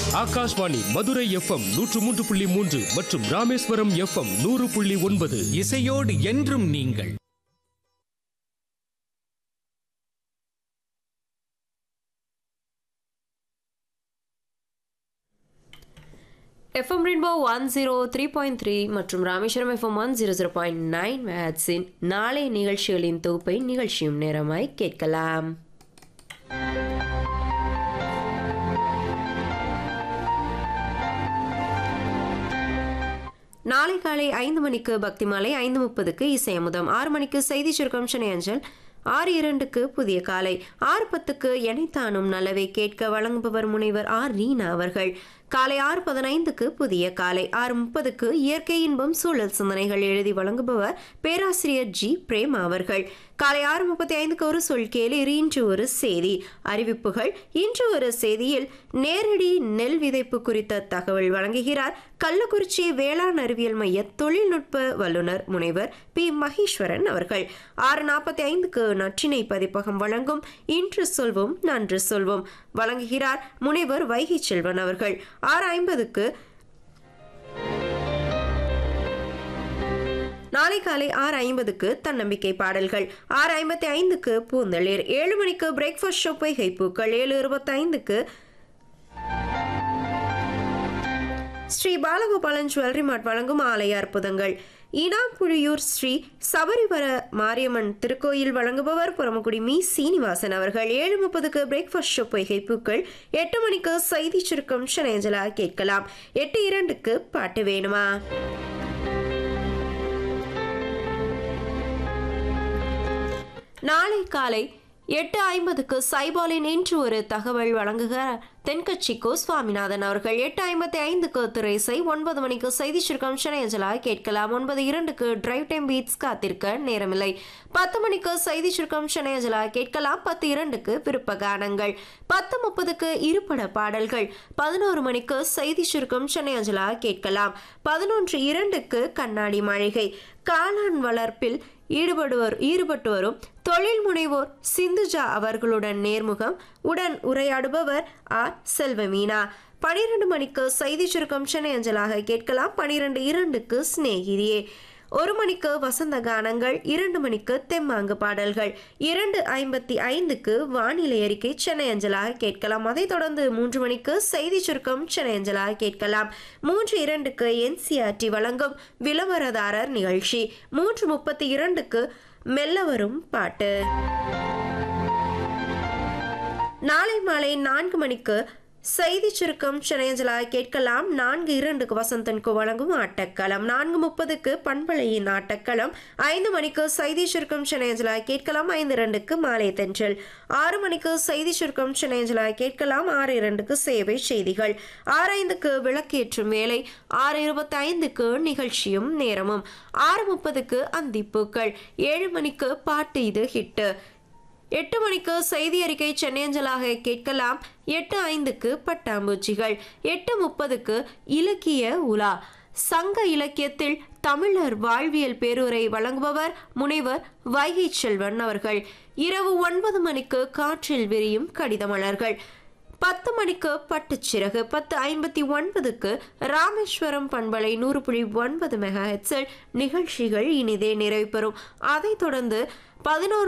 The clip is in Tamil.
ஆகாஷ்வாணி மதுரை எஃப்எம் நூற்று மூன்று புள்ளி மூன்று மற்றும் ராமேஸ்வரம் எஃப்எம் நூறு புள்ளி ஒன்பது இசையோடு என்றும் நீங்கள் FM rainbow one zero three point three மற்றும் Rameswaram FM one zero zero point nine மேட்ஸின் நாளை நிகழ்ச்சிகளின் தொகுப்பை நிகழ்ச்சியும் நேரமாய் கேட்கலாம் நாளை காலை ஐந்து மணிக்கு பக்தி மாலை ஐந்து முப்பதுக்கு இசை அமுதம் ஆறு மணிக்கு செய்தி சுருக்கம் சென்னை அஞ்சல் ஆறு இரண்டுக்கு புதிய காலை ஆறு பத்துக்கு எனைத்தானும் நல்லவை கேட்க வழங்குபவர் முனைவர் ஆர் ரீனா அவர்கள் காலை ஆறு பதினைந்துக்கு புதிய காலை ஆறு முப்பதுக்கு இயற்கை இன்பம் சூழல் சிந்தனைகள் எழுதி வழங்குபவர் பேராசிரியர் ஜி பிரேமா அவர்கள் காலை ஆறு முப்பத்தி ஐந்துக்கு ஒரு சொல் கேளீர் இன்று ஒரு செய்தி அறிவிப்புகள் இன்று ஒரு செய்தியில் நேரடி நெல் விதைப்பு குறித்த தகவல் வழங்குகிறார் கள்ளக்குறிச்சி வேளாண் அறிவியல் மைய தொழில்நுட்ப வல்லுநர் முனைவர் பி மகேஸ்வரன் அவர்கள் ஆறு நாற்பத்தி ஐந்துக்கு நற்றினை பதிப்பகம் வழங்கும் இன்று சொல்வோம் நன்று சொல்வோம் வழங்குகிறார் முனைவர் வைகை செல்வன் அவர்கள் ஆறு ஐம்பதுக்கு நாளை காலை ஆறு ஐம்பதுக்கு தன்னம்பிக்கை பாடல்கள் ஆறு ஐம்பத்தி ஐந்துக்கு பூந்தளிர் ஏழு மணிக்கு பிரேக்ஃபாஸ்ட் ஷோ பொய்கை பூக்கள் ஏழு இருபத்தைந்துக்கு ஸ்ரீ பாலகோபாலன் ஜுவல்லரி மார்ட் வழங்கும் ஆலய அற்புதங்கள் இனாம்புழியூர் ஸ்ரீ சபரிவர மாரியம்மன் திருக்கோயில் வழங்குபவர் புறமக்குடி மீ சீனிவாசன் அவர்கள் ஏழு முப்பதுக்கு பிரேக்ஃபாஸ்ட் ஷோ பொய்கை பூக்கள் எட்டு மணிக்கு செய்தி சுருக்கம் ஷனேஞ்சலா கேட்கலாம் எட்டு இரண்டுக்கு பாட்டு வேணுமா நாளை காலை எட்டு ஐம்பதுக்கு சைபாலின் இன்று ஒரு தகவல் வழங்குகிறார் தென்கட்சி கோ சுவாமிநாதன் அவர்கள் எட்டு ஐம்பத்தி ஐந்துக்கு திரைசை ஒன்பது மணிக்கு செய்தி சுருக்கம் சென்னையஞ்சலா கேட்கலாம் ஒன்பது இரண்டுக்கு டிரைவ் டைம் பீட்ஸ் காத்திருக்க நேரமில்லை பத்து மணிக்கு செய்தி சுருக்கம் சென்னையஞ்சலா கேட்கலாம் பத்து இரண்டுக்கு விருப்ப கானங்கள் பத்து முப்பதுக்கு இருபட பாடல்கள் பதினோரு மணிக்கு செய்தி சுருக்கம் சென்னையஞ்சலா கேட்கலாம் பதினொன்று இரண்டுக்கு கண்ணாடி மாளிகை காளான் வளர்ப்பில் ஈடுபடுவர் ஈடுபட்டு வரும் தொழில் முனைவோர் சிந்துஜா அவர்களுடன் நேர்முகம் உடன் உரையாடுபவர் ஆர் செல்வமீனா பனிரெண்டு மணிக்கு செய்தி சுருக்கம் சென்னை அஞ்சலாக கேட்கலாம் பனிரெண்டு இரண்டுக்கு சிநேகிதியே ஒரு மணிக்கு வசந்த கானங்கள் இரண்டு மணிக்கு தெம்மாங்கு பாடல்கள் இரண்டு ஐம்பத்தி ஐந்துக்கு வானிலை அறிக்கை சென்னை அஞ்சலாக கேட்கலாம் அதைத் தொடர்ந்து மூன்று மணிக்கு செய்தி சுருக்கம் சென்னை அஞ்சலாக கேட்கலாம் மூன்று இரண்டுக்கு என்சிஆர்டி வழங்கும் விளம்பரதாரர் நிகழ்ச்சி மூன்று முப்பத்தி இரண்டுக்கு மெல்ல வரும் பாட்டு நாளை மாலை நான்கு மணிக்கு செய்தி சுருக்கம் சென்னையஞ்சலா கேட்கலாம் நான்கு இரண்டுக்கு வசந்தனுக்கு வழங்கும் ஆட்டக்களம் நான்கு முப்பதுக்கு பண்பலையின் ஆட்டக்களம் ஐந்து மணிக்கு செய்தி சுருக்கம் சென்னையஞ்சலா கேட்கலாம் ஐந்து இரண்டுக்கு மாலை தென்றல் ஆறு மணிக்கு செய்தி சுருக்கம் சென்னையஞ்சலா கேட்கலாம் ஆறு இரண்டுக்கு சேவை செய்திகள் ஆறு ஐந்துக்கு விளக்கேற்றும் வேலை ஆறு இருபத்தி ஐந்துக்கு நிகழ்ச்சியும் நேரமும் ஆறு முப்பதுக்கு அந்திப்பூக்கள் ஏழு மணிக்கு பாட்டு இது ஹிட்டு எட்டு மணிக்கு செய்தி அறிக்கை சென்னையஞ்சலாக கேட்கலாம் எட்டு ஐந்துக்கு பட்டாம்பூச்சிகள் எட்டு முப்பதுக்கு இலக்கிய உலா சங்க இலக்கியத்தில் தமிழர் வாழ்வியல் பேருரை வழங்குபவர் முனைவர் வைகை செல்வன் அவர்கள் இரவு ஒன்பது மணிக்கு காற்றில் விரியும் கடிதமலர்கள் பத்து மணிக்கு பட்டுச்சிறகு பத்து ஐம்பத்தி ஒன்பதுக்கு ராமேஸ்வரம் பண்பலை நூறு புள்ளி ஒன்பது மெகா ஹெட்ஸில் நிகழ்ச்சிகள் இனிதே நிறைவு பெறும் அதைத் தொடர்ந்து பதினோரு